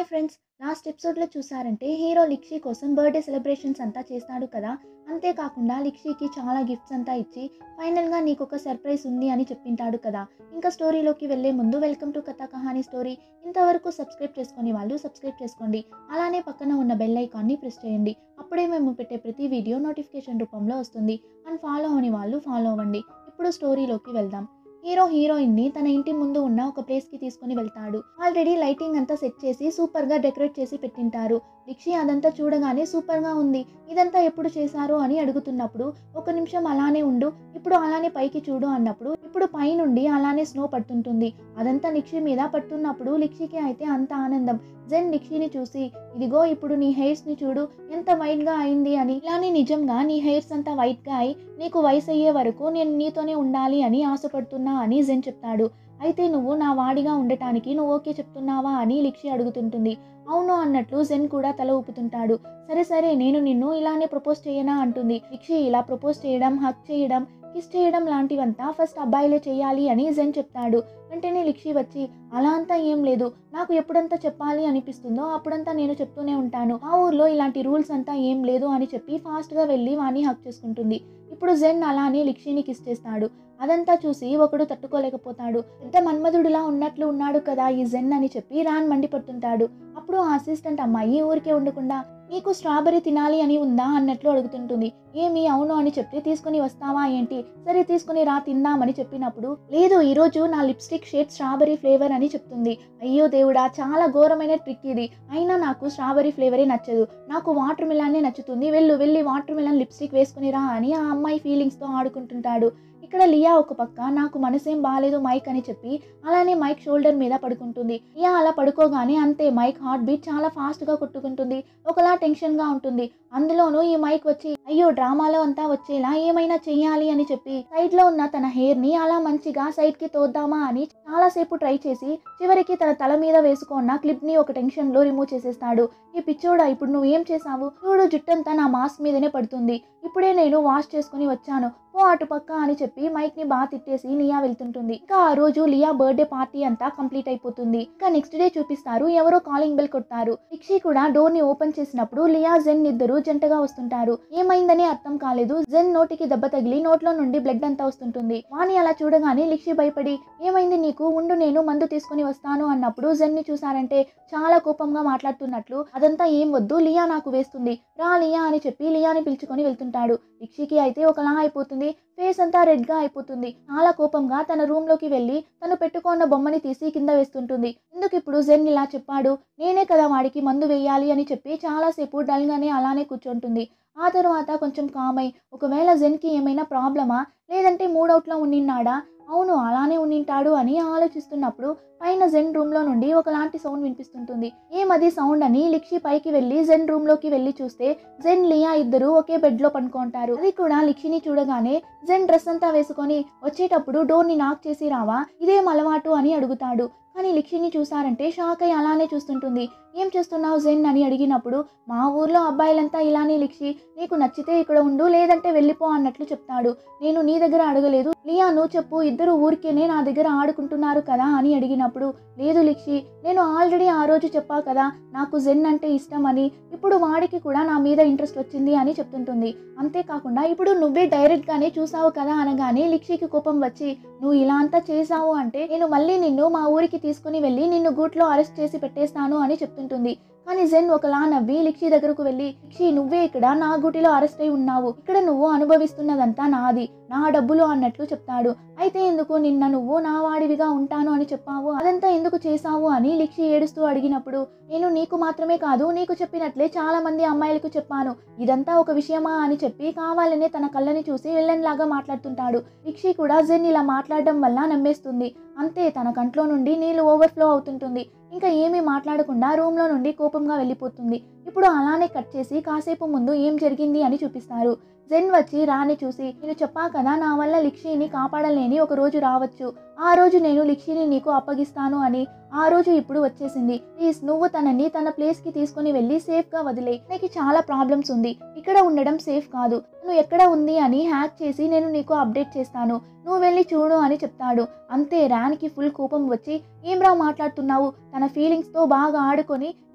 hi friends last ఎపిసోడ్లో చూసారంటే hero లిక్షి కోసం బర్త్డే సెలబ్రేషన్స్ అంతా చేస్తాడు కదా అంతేకాకుండా లిక్షికి చాలా గిఫ్ట్స్ అంతా ఇచ్చి ఫైనల్గా నీకు ఒక సర్ప్రైజ్ ఉంది అని చెప్పింటాడు కదా ఇంకా స్టోరీలోకి వెళ్ళే ముందు వెల్కమ్ టు కథా కహానీ స్టోరీ ఇంతవరకు సబ్స్క్రైబ్ చేసుకొని వాళ్ళు సబ్స్క్రైబ్ చేసుకోండి అలానే పక్కన ఉన్న బెల్ ఐకాన్ని ప్రెస్ చేయండి అప్పుడే మేము పెట్టే ప్రతి వీడియో నోటిఫికేషన్ రూపంలో వస్తుంది అండ్ ఫాలో అవని వాళ్ళు ఫాలో అవ్వండి ఇప్పుడు స్టోరీలోకి వెళ్దాం హీరో హీరోయిన్ ని తన ఇంటి ముందు ఉన్న ఒక ప్లేస్ కి తీసుకుని వెళ్తాడు ఆల్రెడీ లైటింగ్ అంతా సెట్ చేసి సూపర్ గా డెకరేట్ చేసి పెట్టింటారు లిక్షి అదంతా చూడగానే సూపర్ గా ఉంది ఇదంతా ఎప్పుడు చేశారు అని అడుగుతున్నప్పుడు ఒక నిమిషం అలానే ఉండు ఇప్పుడు అలానే పైకి చూడు అన్నప్పుడు ఇప్పుడు పైనుండి అలానే స్నో పడుతుంటుంది అదంతా లిక్షి మీద పడుతున్నప్పుడు లిక్షికి అయితే అంత ఆనందం జెన్ లిక్షిని చూసి ఇదిగో ఇప్పుడు నీ హెయిర్స్ ని చూడు ఎంత వైట్ గా అయింది అని ఇలానే నిజంగా నీ హెయిర్స్ అంతా వైట్ గా అయి నీకు వయసు అయ్యే వరకు నేను నీతోనే ఉండాలి అని ఆశపడుతున్నా అని జెన్ చెప్తాడు అయితే నువ్వు నా వాడిగా ఉండటానికి నువ్వు ఓకే చెప్తున్నావా అని లిక్షి అడుగుతుంటుంది అవును అన్నట్లు జెన్ కూడా తల ఊపుతుంటాడు సరే సరే నేను నిన్ను ఇలానే ప్రపోజ్ చేయనా అంటుంది లిక్షి ఇలా ప్రపోజ్ చేయడం హక్ చేయడం కిస్ చేయడం లాంటివంతా ఫస్ట్ అబ్బాయిలే చేయాలి అని జెన్ చెప్తాడు వెంటనే లిక్షి వచ్చి అలా అంతా ఏం లేదు నాకు ఎప్పుడంతా చెప్పాలి అనిపిస్తుందో అప్పుడంతా నేను చెప్తూనే ఉంటాను ఆ ఊర్లో ఇలాంటి రూల్స్ అంతా ఏం లేదు అని చెప్పి ఫాస్ట్గా వెళ్ళి వాణ్ణి హక్ చేసుకుంటుంది ఇప్పుడు జెన్ అలానే లిక్షిని కిస్ చేస్తాడు అదంతా చూసి ఒకడు తట్టుకోలేకపోతాడు పెద్ద మన్మధుడిలా ఉన్నట్లు ఉన్నాడు కదా ఈ జెన్ అని చెప్పి రాన్ మండిపడుతుంటాడు అప్పుడు ఆ అసిస్టెంట్ అమ్మాయి ఊరికే ఉండకుండా నీకు స్ట్రాబెర్రీ తినాలి అని ఉందా అన్నట్లు అడుగుతుంటుంది ఏమి అవును అని చెప్తే తీసుకుని వస్తావా ఏంటి సరే తీసుకుని రా తిందామని చెప్పినప్పుడు లేదు ఈరోజు నా లిప్స్టిక్ షేడ్ స్ట్రాబెర్రీ ఫ్లేవర్ అని చెప్తుంది అయ్యో దేవుడా చాలా ఘోరమైన ట్రిక్ ఇది అయినా నాకు స్ట్రాబెర్రీ ఫ్లేవరే నచ్చదు నాకు వాటర్ మిలానే నచ్చుతుంది వెళ్ళు వెళ్ళి వాటర్ మిలాన్ లిప్స్టిక్ వేసుకుని రా అని ఆ అమ్మాయి ఫీలింగ్స్తో ఆడుకుంటుంటాడు ఇక్కడ లియా ఒక పక్క నాకు మనసేం బాగాలేదు మైక్ అని చెప్పి అలానే మైక్ షోల్డర్ మీద పడుకుంటుంది లియా అలా పడుకోగానే అంతే మైక్ హార్ట్ బీట్ చాలా ఫాస్ట్గా కొట్టుకుంటుంది ఒకలా టెన్షన్గా ఉంటుంది అందులోనూ ఈ మైక్ వచ్చి అయ్యో డ్రామాలో అంతా వచ్చేలా ఏమైనా చెయ్యాలి అని చెప్పి సైడ్ లో ఉన్న తన హెయిర్ ని అలా మంచిగా సైడ్ కి తోద్దామా అని చాలాసేపు ట్రై చేసి చివరికి తన తల మీద వేసుకున్న క్లిప్ ని ఒక టెన్షన్ లో రిమూవ్ చేసేస్తాడు ఈ పిచ్చోడా ఇప్పుడు నువ్వు ఏం చేసావు చూడు జుట్టంతా నా మాస్క్ మీదనే పడుతుంది ఇప్పుడే నేను వాష్ చేసుకుని వచ్చాను ఓ అటు పక్క అని చెప్పి మైక్ ని బాగా తిట్టేసి లియా వెళ్తుంటుంది ఇంకా ఆ రోజు లియా బర్త్డే పార్టీ అంతా కంప్లీట్ అయిపోతుంది ఇంకా నెక్స్ట్ డే చూపిస్తారు ఎవరో కాలింగ్ బెల్ కొడతారు రిక్షి కూడా డోర్ ని ఓపెన్ చేసినప్పుడు లియా జెన్ ఇద్దరు జంటగా వస్తుంటారు ఏమైందని అర్థం కాలేదు జెన్ నోటికి దెబ్బ తగిలి నోట్లో నుండి బ్లడ్ అంతా వస్తుంటుంది వాణి అలా చూడగానే లిక్షి భయపడి ఏమైంది నీకు ఉండు నేను మందు తీసుకుని వస్తాను అన్నప్పుడు జెన్ ని చూసారంటే చాలా కోపంగా మాట్లాడుతున్నట్లు అదంతా ఏం వద్దు లియా నాకు వేస్తుంది రా లియా అని చెప్పి లియాని పిలుచుకొని వెళ్తుంటాడు లిక్షికి అయితే ఒకలా అయిపోతుంది ఫేస్ అంతా రెడ్ గా అయిపోతుంది చాలా కోపంగా తన రూమ్ లోకి వెళ్ళి తను పెట్టుకున్న బొమ్మని తీసి కింద వేస్తుంటుంది ఎందుకు ఇప్పుడు జెన్ ఇలా చెప్పాడు నేనే కదా వాడికి మందు వేయాలి అని చెప్పి చాలాసేపు డల్ గానే అలానే కూర్చుంటుంది ఆ తర్వాత కొంచెం కామై ఒకవేళ జెన్కి ఏమైనా ప్రాబ్లమా లేదంటే మూడౌట్లో ఉండిన్నాడా అవును అలానే ఉండింటాడు అని ఆలోచిస్తున్నప్పుడు పైన జెన్ రూమ్లో నుండి ఒకలాంటి సౌండ్ వినిపిస్తుంటుంది ఏమది సౌండ్ అని లిక్షి పైకి వెళ్ళి జెన్ రూమ్లోకి వెళ్ళి చూస్తే జెన్ లియా ఇద్దరు ఒకే బెడ్లో పనుకుంటారు అది కూడా లిక్షిని చూడగానే జెన్ డ్రెస్ అంతా వేసుకొని వచ్చేటప్పుడు డోర్ని నాక్ చేసి రావా ఇదేం అలవాటు అని అడుగుతాడు కానీ లిక్షిని చూసారంటే షాక్ అయి అలానే చూస్తుంటుంది ఏం చేస్తున్నావు జెన్ అని అడిగినప్పుడు మా ఊర్లో అబ్బాయిలంతా ఇలానే లిక్షి నీకు నచ్చితే ఇక్కడ ఉండు లేదంటే వెళ్ళిపో అన్నట్లు చెప్తాడు నేను నీ దగ్గర అడగలేదు లియా నువ్వు చెప్పు ఇద్దరు ఊరికేనే నా దగ్గర ఆడుకుంటున్నారు కదా అని అడిగినప్పుడు లేదు లిక్షి నేను ఆల్రెడీ ఆ రోజు చెప్పా కదా నాకు జెన్ అంటే ఇష్టం అని ఇప్పుడు వాడికి కూడా నా మీద ఇంట్రెస్ట్ వచ్చింది అని చెప్తుంటుంది అంతేకాకుండా ఇప్పుడు నువ్వే డైరెక్ట్గానే చూసావు కదా అనగానే లిక్షికి కోపం వచ్చి నువ్వు ఇలా అంతా చేసావు అంటే నేను మళ్ళీ నిన్ను మా ఊరికి తీసుకుని వెళ్ళి నిన్ను గూట్లో అరెస్ట్ చేసి పెట్టేస్తాను అని చెప్తుంటుంది కానీ జెన్ ఒకలా నవ్వి లిక్షి దగ్గరకు వెళ్ళి లిక్షి నువ్వే ఇక్కడ నా గుటిలో అరెస్ట్ అయి ఉన్నావు ఇక్కడ నువ్వు అనుభవిస్తున్నదంతా నాది నా డబ్బులు అన్నట్లు చెప్తాడు అయితే ఎందుకు నిన్న నువ్వు నా వాడివిగా ఉంటాను అని చెప్పావు అదంతా ఎందుకు చేశావు అని లిక్షి ఏడుస్తూ అడిగినప్పుడు నేను నీకు మాత్రమే కాదు నీకు చెప్పినట్లే చాలా మంది అమ్మాయిలకు చెప్పాను ఇదంతా ఒక విషయమా అని చెప్పి కావాలనే తన కళ్ళని చూసి లాగా మాట్లాడుతుంటాడు లిక్షి కూడా జెన్ ఇలా మాట్లాడడం వల్ల నమ్మేస్తుంది అంతే తన కంట్లో నుండి నీళ్లు ఓవర్ఫ్లో అవుతుంటుంది ఇంకా ఏమీ మాట్లాడకుండా రూమ్లో నుండి కోపంగా వెళ్ళిపోతుంది ఇప్పుడు అలానే కట్ చేసి కాసేపు ముందు ఏం జరిగింది అని చూపిస్తారు జెన్ వచ్చి రాని చూసి నేను చెప్పా కదా నా వల్ల లిక్షిని కాపాడలేని ఒక రోజు రావచ్చు ఆ రోజు నేను లిక్షిని నీకు అప్పగిస్తాను అని ఆ రోజు ఇప్పుడు వచ్చేసింది ప్లీజ్ నువ్వు తనని తన ప్లేస్ కి తీసుకుని వెళ్ళి సేఫ్ గా వదిలే నీకు చాలా ప్రాబ్లమ్స్ ఉంది ఇక్కడ ఉండడం సేఫ్ కాదు నువ్వు ఎక్కడ ఉంది అని హ్యాక్ చేసి నేను నీకు అప్డేట్ చేస్తాను నువ్వు వెళ్ళి చూడు అని చెప్తాడు అంతే ర్యాన్కి ఫుల్ కోపం వచ్చి ఏం రా మాట్లాడుతున్నావు తన ఫీలింగ్స్తో బాగా ఆడుకొని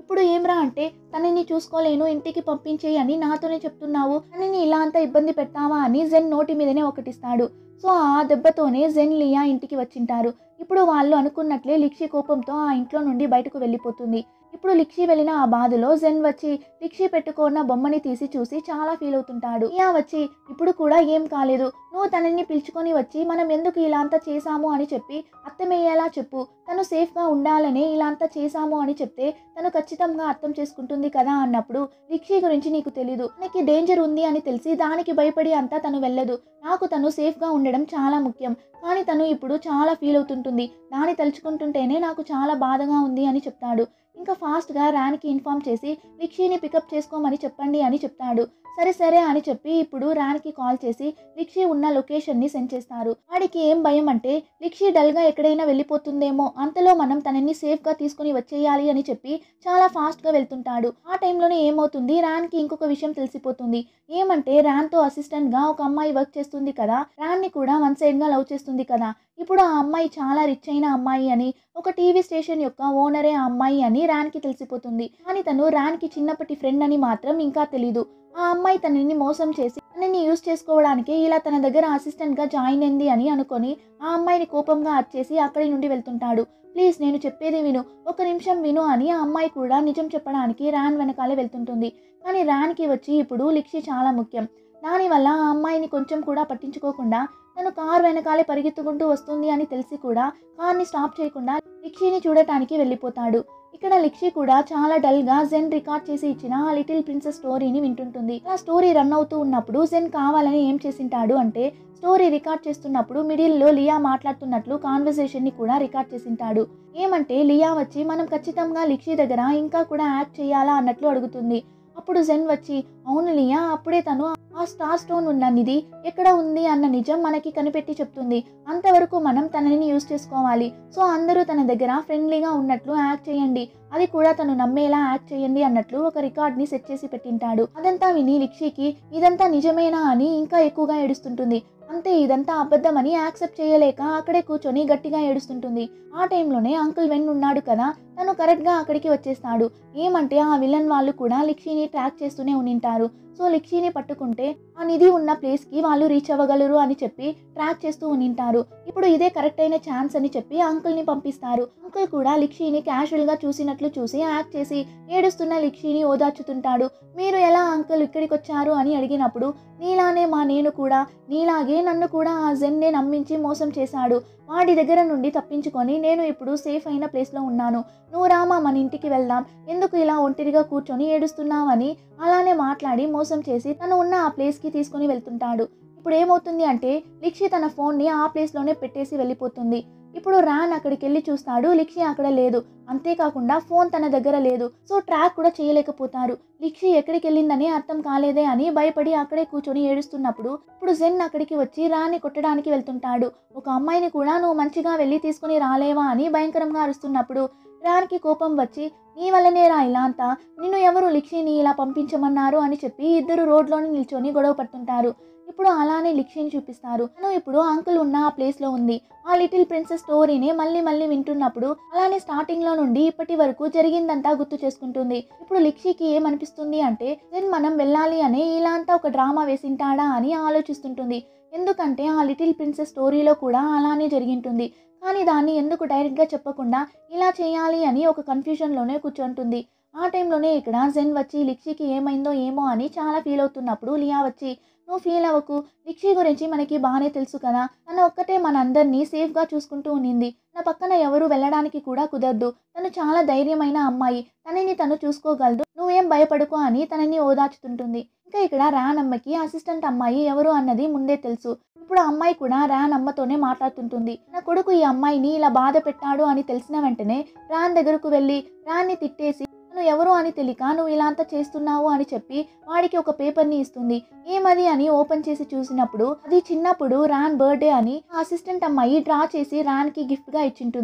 ఇప్పుడు ఏమ్రా అంటే తనని చూసుకోలేను ఇంటికి పంపించేయి అని నాతోనే చెప్తున్నావు తనని ఇలా అంతా ఇబ్బంది పెట్టావా అని జెన్ నోటి మీదనే ఒకటిస్తాడు సో ఆ దెబ్బతోనే జెన్ లియా ఇంటికి వచ్చింటారు ఇప్పుడు వాళ్ళు అనుకున్నట్లే లిక్షి కోపంతో ఆ ఇంట్లో నుండి బయటకు వెళ్ళిపోతుంది ఇప్పుడు లిక్షి వెళ్ళిన ఆ బాధలో జెన్ వచ్చి లిక్షి పెట్టుకున్న బొమ్మని తీసి చూసి చాలా ఫీల్ అవుతుంటాడు లియా వచ్చి ఇప్పుడు కూడా ఏం కాలేదు నువ్వు తనని పిలుచుకొని వచ్చి మనం ఎందుకు ఇలా అంతా చేశాము అని చెప్పి అర్థమయ్యేలా చెప్పు తను సేఫ్గా ఉండాలనే ఇలా అంతా చేశాము అని చెప్తే తను ఖచ్చితంగా అర్థం చేసుకుంటుంది కదా అన్నప్పుడు లిక్షి గురించి నీకు తెలీదు తనకి డేంజర్ ఉంది అని తెలిసి దానికి భయపడి అంతా తను వెళ్ళదు నాకు తను సేఫ్గా ఉండడం చాలా ముఖ్యం కానీ తను ఇప్పుడు చాలా ఫీల్ అవుతుంటుంది దాన్ని తలుచుకుంటుంటేనే నాకు చాలా బాధగా ఉంది అని చెప్తాడు ఇంకా ఫాస్ట్గా ర్యాన్కి ఇన్ఫామ్ చేసి లిక్షిని పికప్ చేసుకోమని చెప్పండి అని చెప్తాడు సరే సరే అని చెప్పి ఇప్పుడు ర్యాన్కి కాల్ చేసి లిక్షి ఉన్న లొకేషన్ని సెండ్ చేస్తారు వాడికి ఏం భయం అంటే లిక్షి డల్గా ఎక్కడైనా వెళ్ళిపోతుందేమో అంతలో మనం తనని సేఫ్గా తీసుకుని వచ్చేయాలి అని చెప్పి చాలా ఫాస్ట్గా వెళ్తుంటాడు ఆ టైంలోనే ఏమవుతుంది ర్యాన్కి ఇంకొక విషయం తెలిసిపోతుంది ఏమంటే ర్యాన్తో అసిస్టెంట్గా ఒక అమ్మాయి వర్క్ చేస్తుంది కదా ర్యాన్ని కూడా వన్ సైడ్గా లవ్ చేస్తుంది కదా ఇప్పుడు ఆ అమ్మాయి చాలా రిచ్ అయిన అమ్మాయి అని ఒక టీవీ స్టేషన్ యొక్క ఓనరే ఆ అమ్మాయి అని ర్యాన్కి తెలిసిపోతుంది కానీ తను ర్యాన్కి చిన్నప్పటి ఫ్రెండ్ అని మాత్రం ఇంకా తెలీదు ఆ అమ్మాయి తనని మోసం చేసి తనని యూజ్ చేసుకోవడానికి ఇలా తన దగ్గర అసిస్టెంట్గా జాయిన్ అయింది అని అనుకొని ఆ అమ్మాయిని కోపంగా అచ్చేసి అక్కడి నుండి వెళ్తుంటాడు ప్లీజ్ నేను చెప్పేది విను ఒక నిమిషం విను అని ఆ అమ్మాయి కూడా నిజం చెప్పడానికి ర్యాన్ వెనకాలే వెళ్తుంటుంది కానీ ర్యాన్కి వచ్చి ఇప్పుడు లిక్షి చాలా ముఖ్యం దానివల్ల ఆ అమ్మాయిని కొంచెం కూడా పట్టించుకోకుండా తను కార్ వెనకాలే పరిగెత్తుకుంటూ వస్తుంది అని తెలిసి కూడా కార్ని స్టాప్ చేయకుండా లిక్షిని చూడటానికి వెళ్ళిపోతాడు ఇక్కడ లిక్షి కూడా చాలా డల్గా జెన్ రికార్డ్ చేసి ఇచ్చిన ఆ లిటిల్ ప్రిన్సెస్ స్టోరీని వింటుంటుంది ఆ స్టోరీ రన్ అవుతూ ఉన్నప్పుడు జెన్ కావాలని ఏం చేసింటాడు అంటే స్టోరీ రికార్డ్ చేస్తున్నప్పుడు మిడిల్లో లియా మాట్లాడుతున్నట్లు కాన్వర్సేషన్ని కూడా రికార్డ్ చేసింటాడు ఏమంటే లియా వచ్చి మనం ఖచ్చితంగా లిక్షి దగ్గర ఇంకా కూడా యాక్ట్ చేయాలా అన్నట్లు అడుగుతుంది అప్పుడు జెన్ వచ్చి అవును లియా అప్పుడే తను ఆ స్టార్ స్టోన్ ఉన్న నిధి ఎక్కడ ఉంది అన్న నిజం మనకి కనిపెట్టి చెప్తుంది అంతవరకు మనం తనని యూజ్ చేసుకోవాలి సో అందరూ తన దగ్గర ఫ్రెండ్లీగా ఉన్నట్లు యాక్ట్ చేయండి అది కూడా తను నమ్మేలా యాక్ట్ చేయండి అన్నట్లు ఒక రికార్డ్ని సెట్ చేసి పెట్టింటాడు అదంతా విని లిక్షికి ఇదంతా నిజమేనా అని ఇంకా ఎక్కువగా ఏడుస్తుంటుంది అంతే ఇదంతా అబద్ధమని యాక్సెప్ట్ చేయలేక అక్కడే కూర్చొని గట్టిగా ఏడుస్తుంటుంది ఆ టైంలోనే అంకుల్ వెన్ ఉన్నాడు కదా తను కరెక్ట్గా అక్కడికి వచ్చేస్తాడు ఏమంటే ఆ విలన్ వాళ్ళు కూడా లిక్షిని ట్రాక్ చేస్తూనే ఉనింటారు సో లిక్షిని పట్టుకుంటే ఆ నిధి ఉన్న ప్లేస్కి వాళ్ళు రీచ్ అవ్వగలరు అని చెప్పి ట్రాక్ చేస్తూ ఉనింటారు ఇప్పుడు ఇదే కరెక్ట్ అయిన ఛాన్స్ అని చెప్పి అంకుల్ని పంపిస్తారు అంకుల్ కూడా లిక్షిని క్యాజువల్గా చూసినట్లు చూసి యాక్ట్ చేసి ఏడుస్తున్న లిక్షిని ఓదార్చుతుంటాడు మీరు ఎలా అంకుల్ ఇక్కడికి వచ్చారు అని అడిగినప్పుడు నీలానే మా నేను కూడా నీలాగే నన్ను కూడా ఆ జెన్నే నమ్మించి మోసం చేశాడు వాడి దగ్గర నుండి తప్పించుకొని నేను ఇప్పుడు సేఫ్ అయిన ప్లేస్లో ఉన్నాను నువ్వు రామా మన ఇంటికి వెళ్దాం ఎందుకు ఇలా ఒంటరిగా కూర్చొని ఏడుస్తున్నావని అలానే మాట్లాడి మోసం చేసి తను ఉన్న ఆ ప్లేస్కి తీసుకొని వెళ్తుంటాడు ఇప్పుడు ఏమవుతుంది అంటే లిక్షి తన ఫోన్ని ఆ ప్లేస్లోనే పెట్టేసి వెళ్ళిపోతుంది ఇప్పుడు రాన్ అక్కడికి వెళ్ళి చూస్తాడు లిక్షి అక్కడ లేదు అంతేకాకుండా ఫోన్ తన దగ్గర లేదు సో ట్రాక్ కూడా చేయలేకపోతారు లిక్షి ఎక్కడికి వెళ్ళిందని అర్థం కాలేదే అని భయపడి అక్కడే కూర్చొని ఏడుస్తున్నప్పుడు ఇప్పుడు జెన్ అక్కడికి వచ్చి రాని కొట్టడానికి వెళ్తుంటాడు ఒక అమ్మాయిని కూడా నువ్వు మంచిగా వెళ్ళి తీసుకుని రాలేవా అని భయంకరంగా అరుస్తున్నప్పుడు రాన్కి కోపం వచ్చి నీ వల్లనే రా ఇలా అంతా నిన్ను ఎవరు లిక్షిని ఇలా పంపించమన్నారు అని చెప్పి ఇద్దరు రోడ్లోనే నిల్చొని గొడవ పడుతుంటారు ఇప్పుడు అలానే లిక్షిని చూపిస్తారు తను ఇప్పుడు అంకుల్ ఉన్న ఆ ప్లేస్లో ఉంది ఆ లిటిల్ ప్రిన్సెస్ స్టోరీని మళ్ళీ మళ్ళీ వింటున్నప్పుడు అలానే స్టార్టింగ్లో నుండి ఇప్పటి వరకు జరిగిందంతా గుర్తు చేసుకుంటుంది ఇప్పుడు లిక్షికి ఏమనిపిస్తుంది అంటే దెన్ మనం వెళ్ళాలి అనే ఇలా అంతా ఒక డ్రామా వేసింటాడా అని ఆలోచిస్తుంటుంది ఎందుకంటే ఆ లిటిల్ ప్రిన్సెస్ స్టోరీలో కూడా అలానే జరిగింటుంది కానీ దాన్ని ఎందుకు డైరెక్ట్గా చెప్పకుండా ఇలా చేయాలి అని ఒక కన్ఫ్యూజన్లోనే కూర్చుంటుంది ఆ టైంలోనే ఇక్కడ జెన్ వచ్చి లిక్షికి ఏమైందో ఏమో అని చాలా ఫీల్ అవుతున్నప్పుడు లియా వచ్చి నువ్వు ఫీల్ అవ్వకు లిక్షి గురించి మనకి బాగానే తెలుసు కదా తను ఒక్కటే మనందరినీ సేఫ్గా చూసుకుంటూ ఉన్నింది నా పక్కన ఎవరు వెళ్ళడానికి కూడా కుదరదు తను చాలా ధైర్యమైన అమ్మాయి తనని తను చూసుకోగలదు నువ్వేం భయపడుకో అని తనని ఓదార్చుతుంటుంది ఇంకా ఇక్కడ రాన్ అమ్మకి అసిస్టెంట్ అమ్మాయి ఎవరు అన్నది ముందే తెలుసు ఇప్పుడు ఆ అమ్మాయి కూడా రాన్ అమ్మతోనే మాట్లాడుతుంటుంది నా కొడుకు ఈ అమ్మాయిని ఇలా బాధ పెట్టాడు అని తెలిసిన వెంటనే రాన్ దగ్గరకు వెళ్ళి రాన్ని తిట్టేసి నువ్వు ఎవరు అని తెలియక నువ్వు ఇలా అంతా చేస్తున్నావు అని చెప్పి వాడికి ఒక పేపర్ని ఇస్తుంది ఏమది అని ఓపెన్ చేసి చూసినప్పుడు అది చిన్నప్పుడు రాన్ బర్త్డే అని ఆ అసిస్టెంట్ అమ్మాయి డ్రా చేసి రాన్కి గిఫ్ట్గా ఇచ్చింటుంది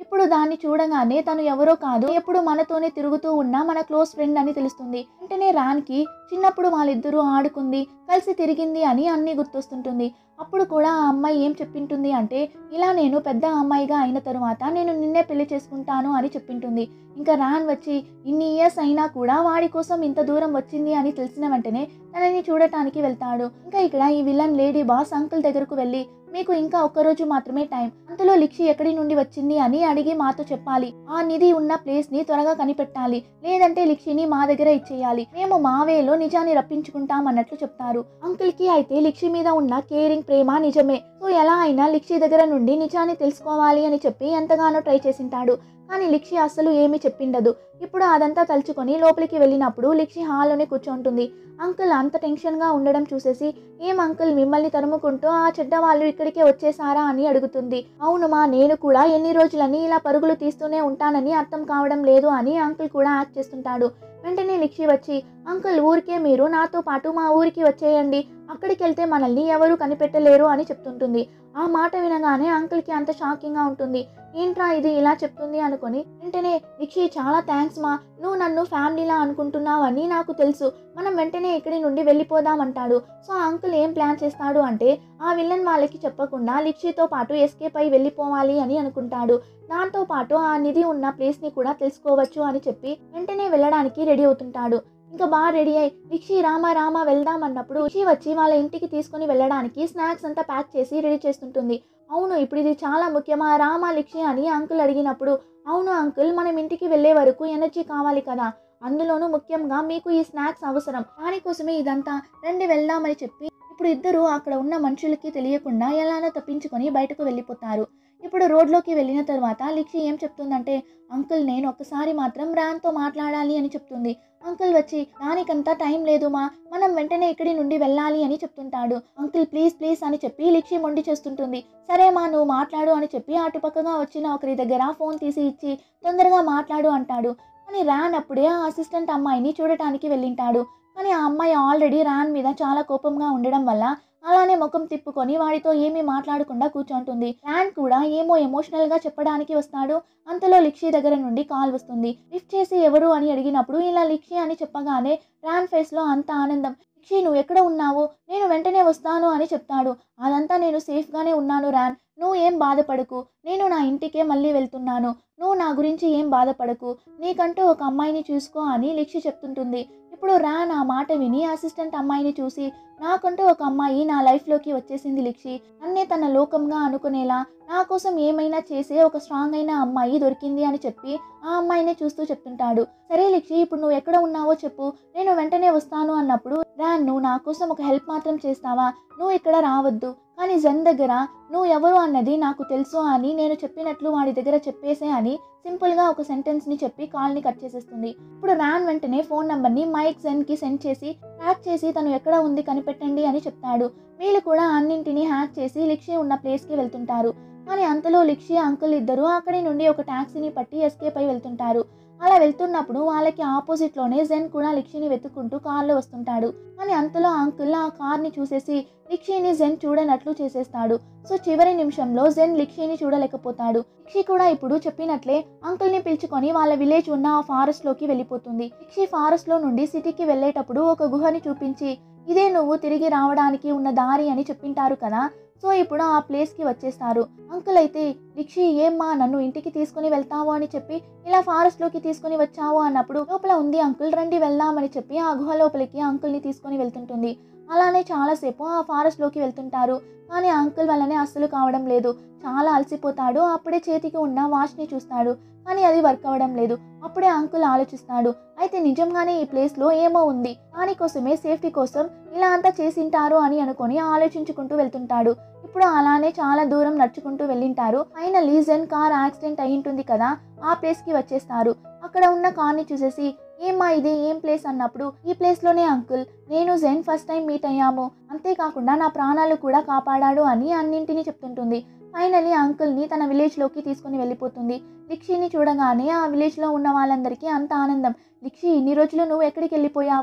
ఇప్పుడు దాన్ని చూడగానే తను ఎవరో కాదు ఎప్పుడు మనతోనే తిరుగుతూ ఉన్న మన క్లోజ్ ఫ్రెండ్ అని తెలుస్తుంది వెంటనే రాన్కి చిన్నప్పుడు వాళ్ళిద్దరూ ఆడుకుంది కలిసి తిరిగింది అని అన్నీ గుర్తొస్తుంటుంది అప్పుడు కూడా ఆ అమ్మాయి ఏం చెప్పింటుంది అంటే ఇలా నేను పెద్ద అమ్మాయిగా అయిన తరువాత నేను నిన్నే పెళ్లి చేసుకుంటాను అని చెప్పింటుంది ఇంకా రాన్ వచ్చి ఇన్ని ఇయర్స్ అయినా కూడా వాడి కోసం ఇంత దూరం వచ్చింది అని తెలిసిన వెంటనే తనని చూడటానికి వెళ్తాడు ఇంకా ఇక్కడ ఈ విలన్ లేడీ బాస్ అంకుల్ దగ్గరకు వెళ్ళి మీకు ఇంకా ఒక్క రోజు మాత్రమే టైం అంతలో లిక్షి ఎక్కడి నుండి వచ్చింది అని అడిగి మాతో చెప్పాలి ఆ నిధి ఉన్న ప్లేస్ ని త్వరగా కనిపెట్టాలి లేదంటే లిక్షిని మా దగ్గర ఇచ్చేయాలి మేము మా వేలో నిజాన్ని రప్పించుకుంటాం అన్నట్లు చెప్తారు అంకుల్ కి అయితే లిక్షి మీద ఉన్న కేరింగ్ ప్రేమ నిజమే సో ఎలా అయినా లిక్షి దగ్గర నుండి నిజాన్ని తెలుసుకోవాలి అని చెప్పి ఎంతగానో ట్రై చేసింటాడు కానీ లిక్షి అస్సలు ఏమీ చెప్పిండదు ఇప్పుడు అదంతా తలుచుకొని లోపలికి వెళ్ళినప్పుడు లిక్షి హాల్లోనే కూర్చుంటుంది అంకుల్ అంత టెన్షన్గా ఉండడం చూసేసి ఏం అంకుల్ మిమ్మల్ని తరుముకుంటూ ఆ చెడ్డ వాళ్ళు ఇక్కడికే వచ్చేసారా అని అడుగుతుంది అవును మా నేను కూడా ఎన్ని రోజులని ఇలా పరుగులు తీస్తూనే ఉంటానని అర్థం కావడం లేదు అని అంకుల్ కూడా యాక్ట్ చేస్తుంటాడు వెంటనే లిక్షి వచ్చి అంకుల్ ఊరికే మీరు నాతో పాటు మా ఊరికి వచ్చేయండి అక్కడికి వెళ్తే మనల్ని ఎవరు కనిపెట్టలేరు అని చెప్తుంటుంది ఆ మాట వినగానే అంకుల్కి అంత షాకింగ్గా ఉంటుంది ఏంట్రా ఇది ఇలా చెప్తుంది అనుకొని వెంటనే లిక్షి చాలా థ్యాంక్స్ మా నువ్వు నన్ను ఫ్యామిలీలా అనుకుంటున్నావని నాకు తెలుసు మనం వెంటనే ఇక్కడి నుండి వెళ్ళిపోదామంటాడు సో ఆ అంకుల్ ఏం ప్లాన్ చేస్తాడు అంటే ఆ విలన్ వాళ్ళకి చెప్పకుండా లిక్షితో పాటు ఎస్కేప్ అయి వెళ్ళిపోవాలి అని అనుకుంటాడు దాంతో పాటు ఆ నిధి ఉన్న ప్లేస్ని కూడా తెలుసుకోవచ్చు అని చెప్పి వెంటనే వెళ్ళడానికి రెడీ అవుతుంటాడు ఇంకా బాగా రెడీ అయ్యి రిక్షి రామా రామా వెళ్దాం అన్నప్పుడు రిక్షి వచ్చి వాళ్ళ ఇంటికి తీసుకొని వెళ్ళడానికి స్నాక్స్ అంతా ప్యాక్ చేసి రెడీ చేస్తుంటుంది అవును ఇప్పుడు ఇది చాలా ముఖ్యమా రామా లిక్షి అని అంకుల్ అడిగినప్పుడు అవును అంకుల్ మనం ఇంటికి వెళ్ళే వరకు ఎనర్జీ కావాలి కదా అందులోనూ ముఖ్యంగా మీకు ఈ స్నాక్స్ అవసరం దానికోసమే ఇదంతా రండి వెళ్దామని చెప్పి ఇప్పుడు ఇద్దరు అక్కడ ఉన్న మనుషులకి తెలియకుండా ఎలానో తప్పించుకొని బయటకు వెళ్ళిపోతారు ఇప్పుడు రోడ్లోకి వెళ్ళిన తర్వాత లిక్షి ఏం చెప్తుందంటే అంకుల్ నేను ఒక్కసారి మాత్రం రాన్తో మాట్లాడాలి అని చెప్తుంది అంకుల్ వచ్చి దానికంతా టైం లేదు మా మనం వెంటనే ఇక్కడి నుండి వెళ్ళాలి అని చెప్తుంటాడు అంకుల్ ప్లీజ్ ప్లీజ్ అని చెప్పి లిక్షి మొండి చేస్తుంటుంది సరే మా నువ్వు మాట్లాడు అని చెప్పి అటుపక్కగా వచ్చిన ఒకరి దగ్గర ఫోన్ తీసి ఇచ్చి తొందరగా మాట్లాడు అంటాడు కానీ రాన్ అప్పుడే ఆ అసిస్టెంట్ అమ్మాయిని చూడటానికి వెళ్ళింటాడు కానీ ఆ అమ్మాయి ఆల్రెడీ రాన్ మీద చాలా కోపంగా ఉండడం వల్ల అలానే ముఖం తిప్పుకొని వాడితో ఏమీ మాట్లాడకుండా కూర్చుంటుంది రాన్ కూడా ఏమో ఎమోషనల్ గా చెప్పడానికి వస్తాడు అంతలో లిక్షి దగ్గర నుండి కాల్ వస్తుంది లిఫ్ట్ చేసి ఎవరు అని అడిగినప్పుడు ఇలా లిక్షి అని చెప్పగానే రాన్ ఫేస్ లో అంత ఆనందం లిక్షి నువ్వు ఎక్కడ ఉన్నావు నేను వెంటనే వస్తాను అని చెప్తాడు అదంతా నేను సేఫ్ గానే ఉన్నాను రాన్ నువ్వు ఏం బాధపడకు నేను నా ఇంటికే మళ్ళీ వెళ్తున్నాను నువ్వు నా గురించి ఏం బాధపడకు నీకంటూ ఒక అమ్మాయిని చూసుకో అని లిక్షి చెప్తుంటుంది ఇప్పుడు రాన్ ఆ మాట విని అసిస్టెంట్ అమ్మాయిని చూసి నాకంటూ ఒక అమ్మాయి నా లైఫ్లోకి వచ్చేసింది లిక్షి నన్నే తన లోకంగా అనుకునేలా నా కోసం ఏమైనా చేసే ఒక స్ట్రాంగ్ అయిన అమ్మాయి దొరికింది అని చెప్పి ఆ అమ్మాయినే చూస్తూ చెప్తుంటాడు సరే లిక్షి ఇప్పుడు నువ్వు ఎక్కడ ఉన్నావో చెప్పు నేను వెంటనే వస్తాను అన్నప్పుడు రాన్ నువ్వు నా కోసం ఒక హెల్ప్ మాత్రం చేస్తావా నువ్వు ఇక్కడ రావద్దు కానీ జన్ దగ్గర నువ్వు ఎవరు అన్నది నాకు తెలుసు అని నేను చెప్పినట్లు వాడి దగ్గర చెప్పేసే అని సింపుల్గా ఒక సెంటెన్స్ని చెప్పి కాల్ని కట్ చేసేస్తుంది ఇప్పుడు రాన్ వెంటనే ఫోన్ నెంబర్ని మైక్ జెన్కి సెండ్ చేసి ట్రాక్ చేసి తను ఎక్కడ ఉంది కనిపెట్టండి అని చెప్తాడు వీళ్ళు కూడా అన్నింటినీ హ్యాక్ చేసి లిక్షి ఉన్న ప్లేస్కి వెళ్తుంటారు కానీ అంతలో లిక్షి అంకుల్ ఇద్దరు అక్కడి నుండి ఒక ట్యాక్సీని పట్టి ఎస్కేప్ అయి వెళ్తుంటారు అలా వెళ్తున్నప్పుడు వాళ్ళకి ఆపోజిట్లోనే జెన్ కూడా లిక్షిని వెతుక్కుంటూ కార్లో వస్తుంటాడు కానీ అంతలో అంకుల్ ఆ కార్ని చూసేసి లిక్షిని జెన్ చూడనట్లు చేసేస్తాడు సో చివరి నిమిషంలో జెన్ లిక్షిని చూడలేకపోతాడు లిక్షి కూడా ఇప్పుడు చెప్పినట్లే అంకుల్ని పిలుచుకొని వాళ్ళ విలేజ్ ఉన్న ఆ ఫారెస్ట్ లోకి వెళ్ళిపోతుంది లిక్షి ఫారెస్ట్ లో నుండి సిటీకి వెళ్ళేటప్పుడు ఒక గుహని చూపించి ఇదే నువ్వు తిరిగి రావడానికి ఉన్న దారి అని చెప్పింటారు కదా సో ఇప్పుడు ఆ ప్లేస్కి వచ్చేస్తారు అంకుల్ అయితే లిక్షి ఏమ్మా నన్ను ఇంటికి తీసుకుని వెళ్తావు అని చెప్పి ఇలా ఫారెస్ట్లోకి తీసుకుని వచ్చావు అన్నప్పుడు లోపల ఉంది అంకుల్ రండి వెళ్దామని చెప్పి ఆ గుహ లోపలికి అంకుల్ని తీసుకొని వెళ్తుంటుంది అలానే చాలాసేపు ఆ ఫారెస్ట్లోకి వెళ్తుంటారు కానీ ఆ అంకుల్ వల్లనే అస్సలు కావడం లేదు చాలా అలసిపోతాడు అప్పుడే చేతికి ఉన్న వాచ్ని చూస్తాడు కానీ అది వర్క్ అవ్వడం లేదు అప్పుడే అంకుల్ ఆలోచిస్తాడు అయితే నిజంగానే ఈ ప్లేస్లో ఏమో ఉంది దానికోసమే సేఫ్టీ కోసం ఇలా అంతా చేసింటారు అని అనుకొని ఆలోచించుకుంటూ వెళ్తుంటాడు ఇప్పుడు అలానే చాలా దూరం నడుచుకుంటూ వెళ్ళింటారు ఫైనల్లీ జెన్ కార్ యాక్సిడెంట్ అయి ఉంటుంది కదా ఆ ప్లేస్కి వచ్చేస్తారు అక్కడ ఉన్న కార్ని చూసేసి ఏమ్మా ఇది ఏం ప్లేస్ అన్నప్పుడు ఈ ప్లేస్లోనే అంకుల్ నేను జెన్ ఫస్ట్ టైం మీట్ అయ్యాము అంతేకాకుండా నా ప్రాణాలు కూడా కాపాడాడు అని అన్నింటినీ చెప్తుంటుంది ఫైనలీ అంకుల్ని తన విలేజ్లోకి తీసుకుని వెళ్ళిపోతుంది లిక్షిని చూడగానే ఆ విలేజ్లో ఉన్న వాళ్ళందరికీ అంత ఆనందం లిక్షి ఇన్ని రోజులు నువ్వు ఎక్కడికి వెళ్ళిపోయావు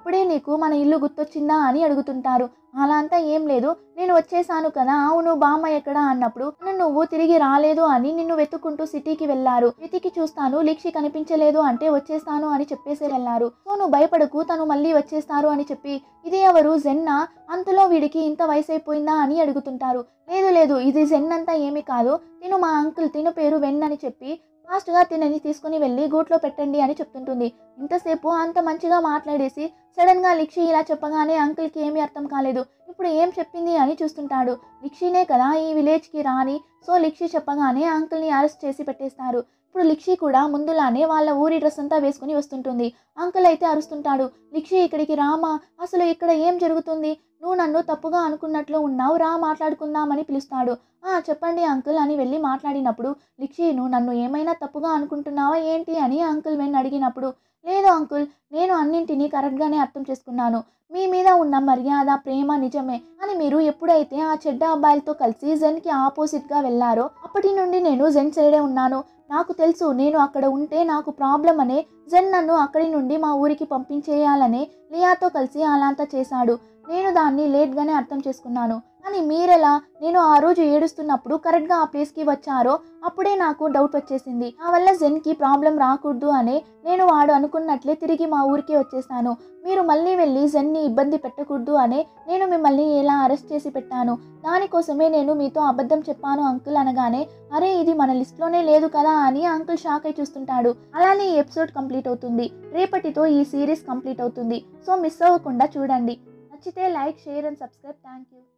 ఇప్పుడే నీకు మన ఇల్లు గుర్తొచ్చిందా అని అడుగుతుంటారు అలా అంతా ఏం లేదు నేను వచ్చేసాను కదా అవును బామ్మ ఎక్కడా అన్నప్పుడు "నన్ను నువ్వు తిరిగి రాలేదు అని నిన్ను వెతుక్కుంటూ సిటీకి వెళ్ళారు వెతికి చూస్తాను లిక్షి కనిపించలేదు అంటే వచ్చేస్తాను అని చెప్పేసి వెళ్ళారు సో నువ్వు భయపడకు తను మళ్ళీ వచ్చేస్తారు అని చెప్పి ఇది ఎవరు జెన్నా అంతలో వీడికి ఇంత వయసు అయిపోయిందా అని అడుగుతుంటారు లేదు లేదు ఇది జెన్ అంతా ఏమీ కాదు తిను మా అంకుల్ తిను పేరు వెన్ అని చెప్పి ఫాస్ట్గా తినని తీసుకుని వెళ్ళి గూట్లో పెట్టండి అని చెప్తుంటుంది ఇంతసేపు అంత మంచిగా మాట్లాడేసి సడన్గా లిక్షి ఇలా చెప్పగానే అంకుల్కి ఏమీ అర్థం కాలేదు ఇప్పుడు ఏం చెప్పింది అని చూస్తుంటాడు లిక్షినే కదా ఈ విలేజ్కి రాని సో లిక్షి చెప్పగానే అంకుల్ని అరెస్ట్ చేసి పెట్టేస్తారు ఇప్పుడు లిక్షి కూడా ముందులానే వాళ్ళ ఊరి డ్రెస్ అంతా వేసుకుని వస్తుంటుంది అంకుల్ అయితే అరుస్తుంటాడు లిక్షి ఇక్కడికి రామా అసలు ఇక్కడ ఏం జరుగుతుంది నువ్వు నన్ను తప్పుగా అనుకున్నట్లు ఉన్నావు రా మాట్లాడుకుందామని పిలుస్తాడు ఆ చెప్పండి అంకుల్ అని వెళ్ళి మాట్లాడినప్పుడు లిక్షి నువ్వు నన్ను ఏమైనా తప్పుగా అనుకుంటున్నావా ఏంటి అని అంకుల్ వెన్ అడిగినప్పుడు లేదు అంకుల్ నేను అన్నింటినీ కరెక్ట్గానే అర్థం చేసుకున్నాను మీ మీద ఉన్న మర్యాద ప్రేమ నిజమే అని మీరు ఎప్పుడైతే ఆ చెడ్డ అబ్బాయిలతో కలిసి జెన్కి ఆపోజిట్గా వెళ్ళారో అప్పటి నుండి నేను జెన్ సైడే ఉన్నాను నాకు తెలుసు నేను అక్కడ ఉంటే నాకు ప్రాబ్లం అనే జెన్ నన్ను అక్కడి నుండి మా ఊరికి పంపించేయాలనే లియాతో కలిసి అలా అంతా చేశాడు నేను దాన్ని లేట్గానే అర్థం చేసుకున్నాను కానీ మీరెలా నేను ఆ రోజు ఏడుస్తున్నప్పుడు కరెక్ట్గా ఆ ప్లేస్కి వచ్చారో అప్పుడే నాకు డౌట్ వచ్చేసింది నా వల్ల జెన్కి ప్రాబ్లం రాకూడదు అనే నేను వాడు అనుకున్నట్లే తిరిగి మా ఊరికి వచ్చేసాను మీరు మళ్ళీ వెళ్ళి జెన్ని ఇబ్బంది పెట్టకూడదు అనే నేను మిమ్మల్ని ఎలా అరెస్ట్ చేసి పెట్టాను దానికోసమే నేను మీతో అబద్ధం చెప్పాను అంకుల్ అనగానే అరే ఇది మన లిస్ట్లోనే లేదు కదా అని అంకుల్ షాక్ అయి చూస్తుంటాడు అలానే ఈ ఎపిసోడ్ కంప్లీట్ అవుతుంది రేపటితో ఈ సిరీస్ కంప్లీట్ అవుతుంది సో మిస్ అవ్వకుండా చూడండి నచ్చితే like share and subscribe thank you